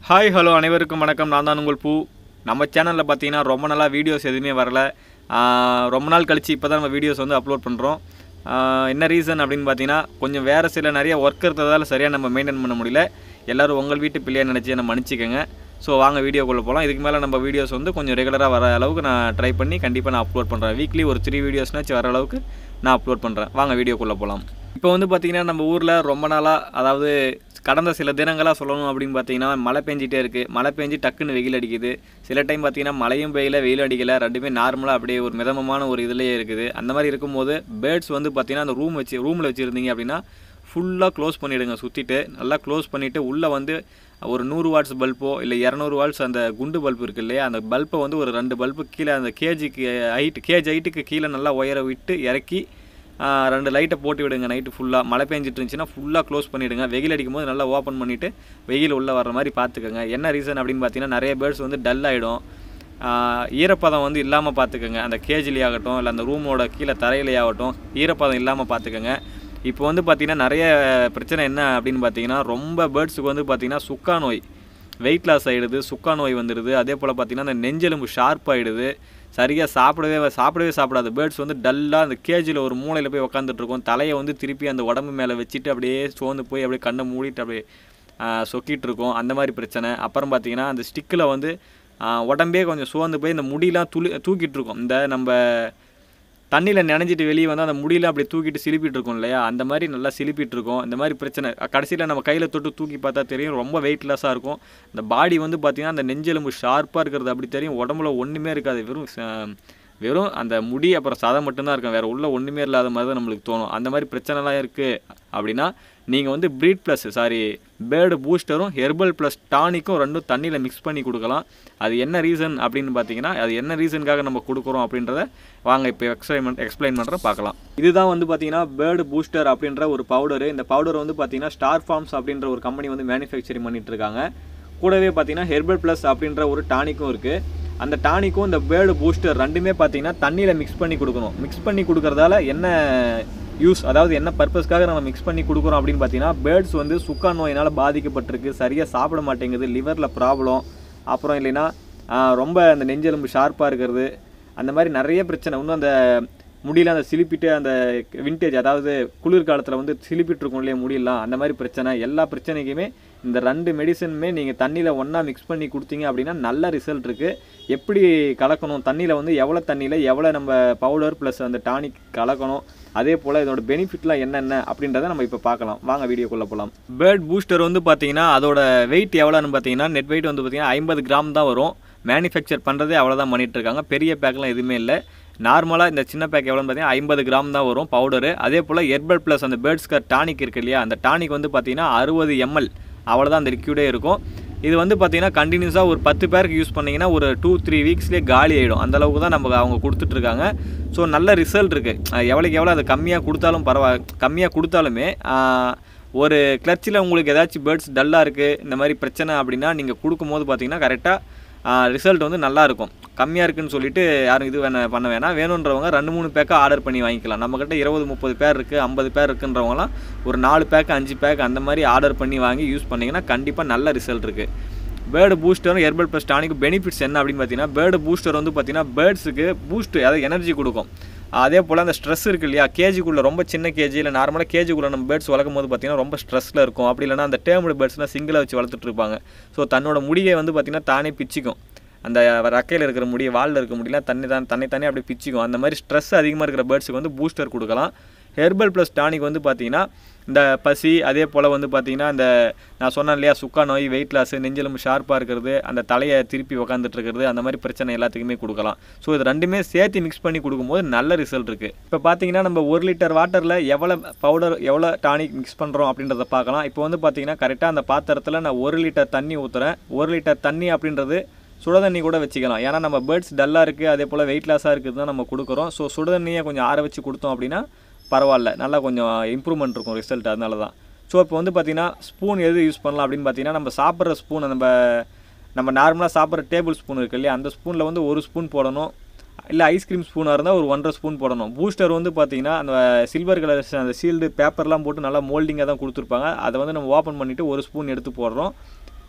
hi hello அனைவருக்கும் வணக்கம் நான் தான் உங்கள் பூ நம்ம சேனலில் பார்த்தீங்கன்னா ரொம்ப நாளாக வீடியோஸ் எதுவுமே வரல ஆஹ் ரொம்ப நாள் கழிச்சு இப்போ தான் நம்ம வீடியோஸ் வந்து அப்லோட் பண்ணுறோம் என்ன ரீசன் அப்படின்னு பார்த்தீங்கன்னா கொஞ்சம் வேறு சில நிறைய ஒர்க் இருந்ததால் சரியாக நம்ம மெயின்டைன் பண்ண முடியல எல்லோரும் உங்கள் வீட்டு பிள்ளையை நினச்சி என்ன மன்னிச்சிக்கோங்க ஸோ வாங்க வீடியோக்குள்ளே போகலாம் இதுக்கு மேலே நம்ம வீடியோஸ் வந்து கொஞ்சம் ரெகுலராக வர அளவுக்கு நான் ட்ரை பண்ணி கண்டிப்பாக நான் அப்லோட் பண்ணுறேன் வீக்லி ஒரு த்ரீ வீடியோஸ்னாச்சும் வர அளவுக்கு நான் அப்லோட் பண்ணுறேன் வாங்க வீடியோக்குள்ளே போகலாம் இப்போ வந்து பார்த்திங்கன்னா நம்ம ஊரில் ரொம்ப நாளாக அதாவது கடந்த சில தினங்களாக சொல்லணும் அப்படின்னு பார்த்தீங்கன்னா மழை பெஞ்சிட்டே இருக்குது மழை பெஞ்சு டக்குன்னு வெயில் அடிக்குது சில டைம் பார்த்தீங்கன்னா மழையும் பெய்யல வெயில் அடிக்கல ரெண்டுமே நார்மலாக அப்படியே ஒரு மிதமமான ஒரு இதுலேயே இருக்குது அந்த மாதிரி இருக்கும்போது பேர்ட்ஸ் வந்து பார்த்தீங்கன்னா அந்த ரூம் வச்சு ரூமில் வச்சுருந்தீங்க அப்படின்னா ஃபுல்லாக க்ளோஸ் பண்ணிவிடுங்க சுற்றிட்டு நல்லா க்ளோஸ் பண்ணிவிட்டு உள்ளே வந்து ஒரு நூறு வாட்ஸ் பல்போ இல்லை இரநூறு வாட்ஸ் அந்த குண்டு பல்ப் இருக்கு இல்லையா அந்த பல்பை வந்து ஒரு ரெண்டு பல்பு கீழே அந்த கேஜிக்கு ஹைட் கேஜ் ஹைட்டுக்கு கீழே நல்லா உயர விட்டு இறக்கி ஆ, ரெண்டு லைட்டை போட்டு விடுங்க நைட்டு ஃபுல்லாக மழை பெஞ்சிட்டு இருந்துச்சுன்னா ஃபுல்லாக க்ளோஸ் பண்ணிவிடுங்க வெயில் அடிக்கும் போது நல்லா ஓப்பன் பண்ணிவிட்டு வெயில் உள்ளே வர்ற மாதிரி பார்த்துக்கோங்க என்ன ரீசன் அப்படின்னு பார்த்தீங்கன்னா நிறைய பேர்ட்ஸ் வந்து டல் ஆகிடும் ஈரப்பதம் வந்து இல்லாமல் பார்த்துக்கோங்க அந்த கேஜிலே ஆகட்டும் இல்லை அந்த ரூமோட கீழே தரையிலே ஆகட்டும் ஈரப்பதம் இல்லாமல் பார்த்துக்கோங்க இப்போ வந்து பார்த்திங்கன்னா நிறைய பிரச்சனை என்ன அப்படின்னு பார்த்தீங்கன்னா ரொம்ப பேர்ட்ஸுக்கு வந்து பார்த்திங்கன்னா சுக்கா நோய் வெயிட் லாஸ் ஆகிடுது சுக்கா நோய் வந்துடுது அதே போல் பார்த்திங்கன்னா அந்த நெஞ்செலும்பு ஷார்ப் ஆகிடுது சரியாக சாப்பிடவே சாப்பிடவே சாப்பிடாது பேர்ட்ஸ் வந்து டல்லாக அந்த கேஜில் ஒரு மூலையில் போய் உக்காந்துட்டு இருக்கும் தலையை வந்து திருப்பி அந்த உடம்பு மேலே வச்சுட்டு அப்படியே சோர்ந்து போய் அப்படியே கண்ணை மூடிட்டு அப்படியே ஆ, சொக்கிட்டு இருக்கும் அந்த மாதிரி பிரச்சனை அப்புறம் பார்த்தீங்கன்னா அந்த ஸ்டிக்கில் வந்து ஆ, உடம்பே கொஞ்சம் சோர்ந்து போய் இந்த முடியெலாம் துளி தூக்கிட்டு இருக்கும் இந்த நம்ம தண்ணியில் நனைஞ்சிட்டு வெளியே வந்து அந்த முடியெல்லாம் அப்படி தூக்கிட்டு சிலிப்பிட்டு இருக்கும் இல்லையா அந்த மாதிரி நல்லா சிலிப்பிட்டு இருக்கும் இந்த மாதிரி பிரச்சனை கடைசியில் நம்ம கையில் தொட்டு தூக்கி பார்த்தா தெரியும் ரொம்ப வெயிட்லெஸ்ஸாக இருக்கும் இந்த பாடி வந்து பார்த்திங்கன்னா அந்த நெஞ்செலும்பு ஷார்ப்பாக இருக்கிறது அப்படி தெரியும் உடம்புல ஒன்றுமே இருக்காது வெறும் ச- வெறும் அந்த முடி அப்புறம் சதை மட்டும்தான் இருக்கும் வேறு உள்ள ஒன்றுமே இல்லாத மாதிரி தான் நம்மளுக்கு தோணும் அந்த மாதிரி பிரச்சனைலாம் இருக்குது அப்படின்னா நீங்கள் வந்து ப்ரீட் ப்ளஸ் சாரி பேர்டு பூஸ்டரும் ஹெர்பல் ப்ளஸ் டானிக்கும் ரெண்டும் தண்ணியில் மிக்ஸ் பண்ணி கொடுக்கலாம் அது என்ன ரீசன் அப்படின்னு பார்த்தீங்கன்னா அது என்ன ரீசனுக்காக நம்ம கொடுக்குறோம் அப்படின்றத வாங்க இப்போ எக்ஸ்பிளைன் எக்ஸ்பிளைன் பண்ணுற பார்க்கலாம் இதுதான் வந்து பார்த்தீங்கன்னா பேர்டு பூஸ்டர் அப்படின்ற ஒரு பவுடரு இந்த பவுடர் வந்து பார்த்தீங்கன்னா ஸ்டார் ஃபார்ம்ஸ் அப்படின்ற ஒரு கம்பெனி வந்து மேனுஃபேக்சரிங் பண்ணிட்டு இருக்காங்க கூடவே பார்த்தீங்கன்னா ஹெர்பல் ப்ளஸ் அப்படின்ற ஒரு டானிக்கும் இருக்குது அந்த டானிக்கும் இந்த பேர்டு பூஸ்டர் ரெண்டுமே பார்த்தீங்கன்னா தண்ணியில் மிக்ஸ் பண்ணி கொடுக்கணும் மிக்ஸ் பண்ணி கொடுக்கறதால என்ன யூஸ் அதாவது என்ன பர்பஸ்க்காக நம்ம மிக்ஸ் பண்ணி கொடுக்குறோம் அப்படின்னு பார்த்தீங்கன்னா பேர்ட்ஸ் வந்து சுக்கா நோயினால் பாதிக்கப்பட்டிருக்கு சரியாக சாப்பிட மாட்டேங்குது லிவரில் ப்ராப்ளம் அப்புறம் இல்லைன்னா ஆஹ், ரொம்ப அந்த நெஞ்செலும்பு ஷார்ப்பாக இருக்கிறது அந்த மாதிரி நிறைய பிரச்சனை இன்னும் அந்த முடியல அந்த சிலிப்பிட்டு அந்த விண்டேஜ் அதாவது குளிர்காலத்தில் வந்து சிலிப்பிட்டு இருக்கும் இல்லையா முடியலாம் அந்த மாதிரி பிரச்சனை எல்லா பிரச்சனைக்குமே இந்த ரெண்டு மெடிசனுமே நீங்கள் தண்ணியில் ஒன்றா மிக்ஸ் பண்ணி கொடுத்தீங்க அப்படின்னா நல்ல ரிசல்ட் இருக்குது எப்படி கலக்கணும் தண்ணியில் வந்து எவ்வளோ தண்ணியில் எவ்வளோ நம்ம பவுடர் ப்ளஸ் அந்த டானிக் கலக்கணும் அதே போல் இதோட பெனிஃபிட்லாம் என்னென்ன அப்படின்றத நம்ம இப்போ பார்க்கலாம் வாங்க வீடியோக்குள்ளே போகலாம் பேர்ட் பூஸ்டர் வந்து பார்த்தீங்கன்னா அதோட வெயிட் எவ்வளோன்னு பார்த்தீங்கன்னா நெட் வெயிட் வந்து பார்த்தீங்கன்னா ஐம்பது கிராம் தான் வரும் மேனுஃபேக்சர் பண்ணுறதே அவ்வளோதான் பண்ணிட்டு இருக்காங்க பெரிய பேக்லாம் எதுவுமே இல்லை நார்மலாக இந்த சின்ன பேக் எவ்வளோன்னு பார்த்தீங்கன்னா ஐம்பது கிராம் தான் வரும் பவுடரு அதே போல் எர்பல் ப்ளஸ் அந்த பேர்ட்ஸ்கர் டானிக் இருக்கு இல்லையா அந்த டானிக் வந்து பார்த்தீங்கன்னா அறுபது எம்எல் அவ்வளோதான் அந்த லிக்யூடே இருக்கும் இது வந்து பார்த்தீங்கன்னா கண்டினியூஸாக ஒரு பத்து பேருக்கு யூஸ் பண்ணிங்கன்னா ஒரு டூ த்ரீ வீக்ஸ்லேயே காலி ஆகிடும் அந்த அளவுக்கு தான் நம்ம அவங்க கொடுத்துட்ருக்காங்க ஸோ நல்ல ரிசல்ட் இருக்குது எவ்வளோக்கு எவ்வளோ அது கம்மியாக கொடுத்தாலும் பரவாயில்ல கம்மியாக கொடுத்தாலுமே ஆஹ், ஒரு கிளர்ச்சியில் உங்களுக்கு ஏதாச்சும் பேர்ட்ஸ் டல்லாக இருக்குது இந்த மாதிரி பிரச்சனை அப்படின்னா நீங்கள் கொடுக்கும்போது பார்த்தீங்கன்னா கரெக்டாக ரிசல்ட் வந்து நல்லா இருக்கும் கம்மியாக இருக்குன்னு சொல்லிட்டு யாரும் இது வேணா பண்ண வேணாம் வேணுன்றவங்க ரெண்டு மூணு பேக்காக ஆர்டர் பண்ணி வாங்கிக்கலாம் நம்மக்கிட்ட இருபது முப்பது பேர் இருக்குது ஐம்பது பேர் இருக்குன்றவங்களாம் ஒரு நாலு பேக் அஞ்சு பேக் அந்த மாதிரி ஆர்டர் பண்ணி வாங்கி யூஸ் பண்ணிங்கன்னா கண்டிப்பாக நல்ல ரிசல்ட் இருக்குது பேர்டு பூஸ்டரும் ஹெர்பல் ப்ளஸ் டானிக் பெனிஃபிட்ஸ் என்ன அப்படின்னு பார்த்தீங்கன்னா பேர்டு பூஸ்டர் வந்து பார்த்தீங்கன்னா பேர்ட்ஸுக்கு பூஸ்ட் அதாவது எனர்ஜி கொடுக்கும் அதே போல் அந்த ஸ்ட்ரெஸ் இருக்கு இல்லையா கேஜிக்குள்ளே ரொம்ப சின்ன கேஜி இல்லை நார்மலாக கேஜிக்குள்ளே நம்ம பேர்ட்ஸ் வளர்க்கும் போது பார்த்தீங்கன்னா ரொம்ப ஸ்ட்ரெஸ்ஸில் இருக்கும் அப்படி இல்லைன்னா அந்த டேர்ம்டு பேர்ட்ஸ்னால் சிங்கிளாக வச்சு வளர்த்துட்டு இருப்பாங்க ஸோ தன்னோட முடியை வந்து பார்த்தீங்கன்னா தானே பிச்சுக்கும் அந்த ரக்கையில் இருக்கிற முடியை வாலில் இருக்க முடியலாம் தண்ணி தான் தன்னை தானே அப்படியே பிச்சுக்கும் அந்த மாதிரி ஸ்ட்ரெஸ் அதிகமாக இருக்கிற பேர்ட்ஸுக்கு வந்து பூஸ்டர் கொடுக்கலாம் ஹெர்பல் ப்ளஸ் டானிக் வந்து பார்த்தீங்கன்னா இந்த பசி அதே போல் வந்து பார்த்தீங்கன்னா இந்த நான் சொன்னேன் இல்லையா சுக்கா நோய் வெயிட் லாஸ் நெஞ்செலும்பு ஷார்ப்பாக இருக்கிறது அந்த தலையை திருப்பி உக்காந்துட்டு இருக்கிறது அந்த மாதிரி பிரச்சனை எல்லாத்துக்குமே கொடுக்கலாம் ஸோ இது ரெண்டுமே சேர்த்து மிக்ஸ் பண்ணி கொடுக்கும்போது நல்ல ரிசல்ட் இருக்குது இப்போ பார்த்தீங்கன்னா நம்ம ஒரு லிட்டர் வாட்டரில் எவ்வளோ பவுடர் எவ்வளோ டானிக் மிக்ஸ் பண்ணுறோம் அப்படின்றத பார்க்கலாம் இப்போ வந்து பார்த்தீங்கன்னா கரெக்டாக அந்த பாத்திரத்தில் நான் ஒரு லிட்டர் தண்ணி ஊற்றுறேன் ஒரு லிட்டர் தண்ணி அப்படின்றது சுடுதண்ணி கூட வச்சுக்கலாம் ஏன்னா நம்ம பேர்ட்ஸ் டல்லாக இருக்குது அதே போல் வெயிட் லாஸாக இருக்குது தான் நம்ம கொடுக்குறோம் ஸோ சுடுதண்ணியை கொஞ்சம் ஆற வச்சு கொடுத்தோம் அப்படின்னா பரவாயில்ல நல்லா கொஞ்சம் இம்ப்ரூவ்மெண்ட் இருக்கும் ரிசல்ட் அதனால தான் ஸோ இப்போ வந்து பார்த்தீங்கன்னா ஸ்பூன் எது யூஸ் பண்ணலாம் அப்படின்னு பார்த்தீங்கன்னா நம்ம சாப்பிட்ற ஸ்பூன் நம்ம நம்ம நார்மலாக சாப்பிட்ற டேபிள் ஸ்பூன் இருக்கு இல்லையா அந்த ஸ்பூனில் வந்து ஒரு ஸ்பூன் போடணும் இல்லை ஐஸ்கிரீம் ஸ்பூனாக இருந்தால் ஒரு ஒன்றரை ஸ்பூன் போடணும் பூஸ்டர் வந்து பார்த்தீங்கன்னா அந்த சில்வர் கலர் அந்த சீல்டு பேப்பர்லாம் போட்டு நல்லா மோல்டிங்காக தான் கொடுத்துருப்பாங்க அதை வந்து நம்ம ஓப்பன் பண்ணிவிட்டு ஒரு ஸ்பூன் எடுத்து போடுறோம்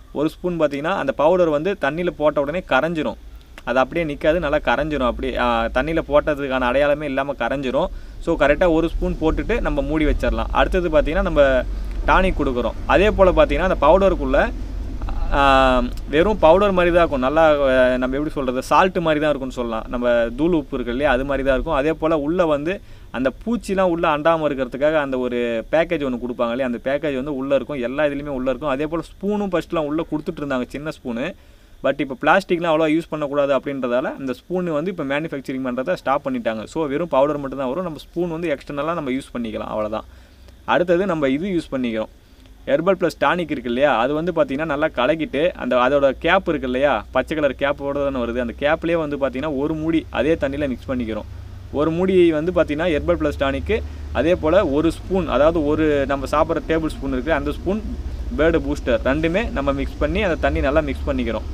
ஒரு ஸ்பூன் பார்த்தீங்கன்னா அந்த பவுடர் வந்து தண்ணியில் போட்ட உடனே கரைஞ்சிரும் அது அப்படியே நிற்காது நல்லா கரைஞ்சிரும் அப்படியே தண்ணியில் போட்டதுக்கான அடையாளமே இல்லாமல் கரைஞ்சிரும் ஸோ கரெக்டாக ஒரு ஸ்பூன் போட்டுட்டு நம்ம மூடி வச்சிடலாம் அடுத்தது பார்த்தீங்கன்னா நம்ம டானிக் கொடுக்குறோம் அதே போல் பார்த்தீங்கன்னா அந்த பவுடருக்குள்ளே வெறும் பவுடர் மாதிரி தான் இருக்கும் நல்லா அஹ், நம்ம எப்படி சொல்கிறது சால்ட்டு மாதிரி தான் இருக்கும்னு சொல்லலாம் நம்ம தூள் உப்பு இருக்கு இல்லையா அது மாதிரி தான் இருக்கும் அதே போல் உள்ளே வந்து அந்த பூச்சிலாம் உள்ளே அண்டாமல் இருக்கிறதுக்காக அந்த ஒரு பேக்கேஜ் ஒன்று கொடுப்பாங்க இல்லையா அந்த பேக்கேஜ் வந்து உள்ளே இருக்கும் எல்லா இதுலேயுமே உள்ளே இருக்கும் அதே போல் ஸ்பூனும் ஃபஸ்ட்லாம் உள்ளே கொடுத்துட்டு இருந்தாங்க சின்ன ஸ்பூனு பட் இப்போ பிளாஸ்டிக்லாம் அவ்வளோ யூஸ் பண்ணக்கூடாது அப்படின்றதால இந்த ஸ்பூன் வந்து இப்போ மேனுஃபேக்சரிங் பண்ணுறதை ஸ்டாப் பண்ணிட்டாங்க ஸோ வெறும் பவுடர் மட்டும் தான் வரும் நம்ம ஸ்பூன் வந்து எக்ஸ்டர்னலாக நம்ம யூஸ் பண்ணிக்கலாம் அவ்வளோதான் அடுத்தது நம்ம இது யூஸ் பண்ணிக்கிறோம் ஹெர்பல் ப்ளஸ் டானிக் இருக்கு இல்லையா அது வந்து பார்த்தீங்கன்னா நல்லா கலக்கிட்டு அந்த அதோட கேப் இருக்கு இல்லையா பச்சை கலர் கேப்போட தானே வருது அந்த கேப்லேயே வந்து பார்த்தீங்கன்னா ஒரு மூடி அதே தண்ணியில் மிக்ஸ் பண்ணிக்கிறோம் ஒரு மூடி வந்து பார்த்தீங்கன்னா ஹெர்பல் ப்ளஸ் டானிக்கு அதே போல் ஒரு ஸ்பூன் அதாவது ஒரு நம்ம சாப்பிட்ற டேபிள் ஸ்பூன் இருக்குது அந்த ஸ்பூன் பேர்டு பூஸ்டர் ரெண்டுமே நம்ம மிக்ஸ் பண்ணி அந்த தண்ணி நல்லா மிக்ஸ் பண்ணிக்கிறோம்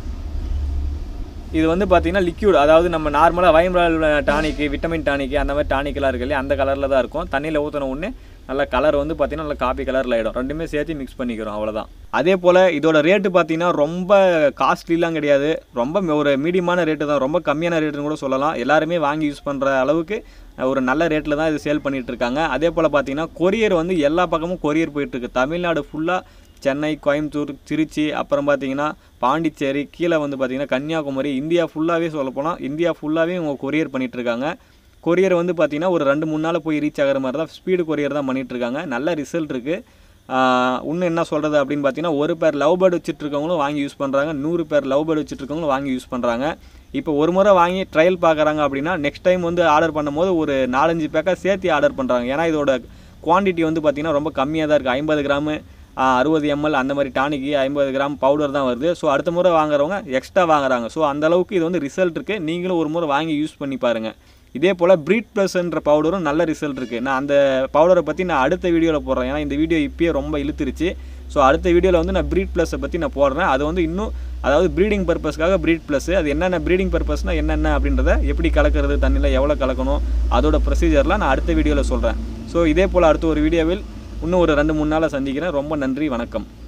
இது வந்து பார்த்தீங்கன்னா லிக்யூட் அதாவது நம்ம நார்மலாக வைம்ரால் டானிக்கு விட்டமின் டானிக்கு அந்த மாதிரி டானிக்கெல்லாம் இருக்கு இல்லையா அந்த கலரில் தான் இருக்கும் தண்ணியில் ஊற்றின உடனே நல்ல கலர் வந்து பார்த்தீங்கன்னா நல்ல காப்பி கலரில் ஆகிடும் ரெண்டுமே சேர்த்து மிக்ஸ் பண்ணிக்கிறோம் அவ்வளோதான் அதே போல் இதோட ரேட்டு பார்த்தீங்கன்னா ரொம்ப காஸ்ட்லிலாம் கிடையாது ரொம்ப ம- ஒரு மீடியமான ரேட்டு தான் ரொம்ப கம்மியான ரேட்டுன்னு கூட சொல்லலாம் எல்லாருமே வாங்கி யூஸ் பண்ணுற அளவுக்கு ஒரு நல்ல ரேட்டில் தான் இது சேல் பண்ணிட்டு இருக்காங்க அதே போல் பார்த்தீங்கன்னா கொரியர் வந்து எல்லா பக்கமும் கொரியர் போயிட்டுருக்கு தமிழ்நாடு ஃபுல்லாக சென்னை கோயம்புத்தூர் திருச்சி அப்புறம் பார்த்தீங்கன்னா பாண்டிச்சேரி கீழே வந்து பார்த்தீங்கன்னா கன்னியாகுமரி இந்தியா ஃபுல்லாகவே சொல்லப்போனால் இந்தியா ஃபுல்லாகவே இவங்க கொரியர் பண்ணிட்டு இருக்காங்க கொரியர் வந்து பார்த்தீங்கன்னா ஒரு ரெண்டு மூணு நாள் போய் ரீச் ஆகிற மாதிரி தான் ஸ்பீடு கொரியர் தான் பண்ணிட்டு இருக்காங்க நல்ல ரிசல்ட் இருக்குது இன்னும் என்ன சொல்கிறது அப்படின்னு பார்த்தீங்கன்னா ஒரு பேர் லவ் பேர்டு வச்சுட்டு இருக்கவங்களும் வாங்கி யூஸ் பண்ணுறாங்க நூறு பேர் லவ் பேர்டு வச்சுட்டு இருக்கவங்களும் வாங்கி யூஸ் பண்ணுறாங்க இப்போ ஒரு முறை வாங்கி ட்ரையல் பார்க்குறாங்க அப்படின்னா நெக்ஸ்ட் டைம் வந்து ஆர்டர் பண்ணும்போது ஒரு நாலஞ்சு பேக்காக சேர்த்து ஆர்டர் பண்ணுறாங்க ஏன்னா இதோட குவாண்டிட்டி வந்து பார்த்திங்கன்னா ரொம்ப கம்மியாக தான் இருக்குது ஐம்பது கிராமு அறுபது எம்எல் அந்த மாதிரி டானிக்கு ஐம்பது கிராம் பவுடர் தான் வருது ஸோ அடுத்த முறை வாங்குறவங்க எக்ஸ்ட்ரா வாங்குறாங்க ஸோ அந்த அளவுக்கு இது வந்து ரிசல்ட் இருக்குது நீங்களும் ஒரு முறை வாங்கி யூஸ் பண்ணி பாருங்கள் இதே போல் ப்ரீட் ப்ளஸ்ன்ற பவுடரும் நல்ல ரிசல்ட் இருக்குது நான் அந்த பவுடரை பற்றி நான் அடுத்த வீடியோவில் போடுறேன் ஏன்னா இந்த வீடியோ இப்பயே ரொம்ப இழுத்துருச்சு ஸோ அடுத்த வீடியோவில் வந்து நான் ப்ரீட் ப்ளஸை பற்றி நான் போடுறேன் அது வந்து இன்னும் அதாவது ப்ரீடிங் பர்பஸ்க்காக ப்ரீட் ப்ளஸ் அது என்னென்ன ப்ரீடிங் பர்பஸ்னால் என்னென்ன அப்படின்றத எப்படி கலக்கிறது தண்ணியில் எவ்வளோ கலக்கணும் அதோட ப்ரொசீஜர்லாம் நான் அடுத்த வீடியோவில் சொல்கிறேன் ஸோ இதே போல் அடுத்த ஒரு வீடியோவில் இன்னும் ஒரு ரெண்டு மூணு நாளில் சந்திக்கிறேன் ரொம்ப நன்றி வணக்கம்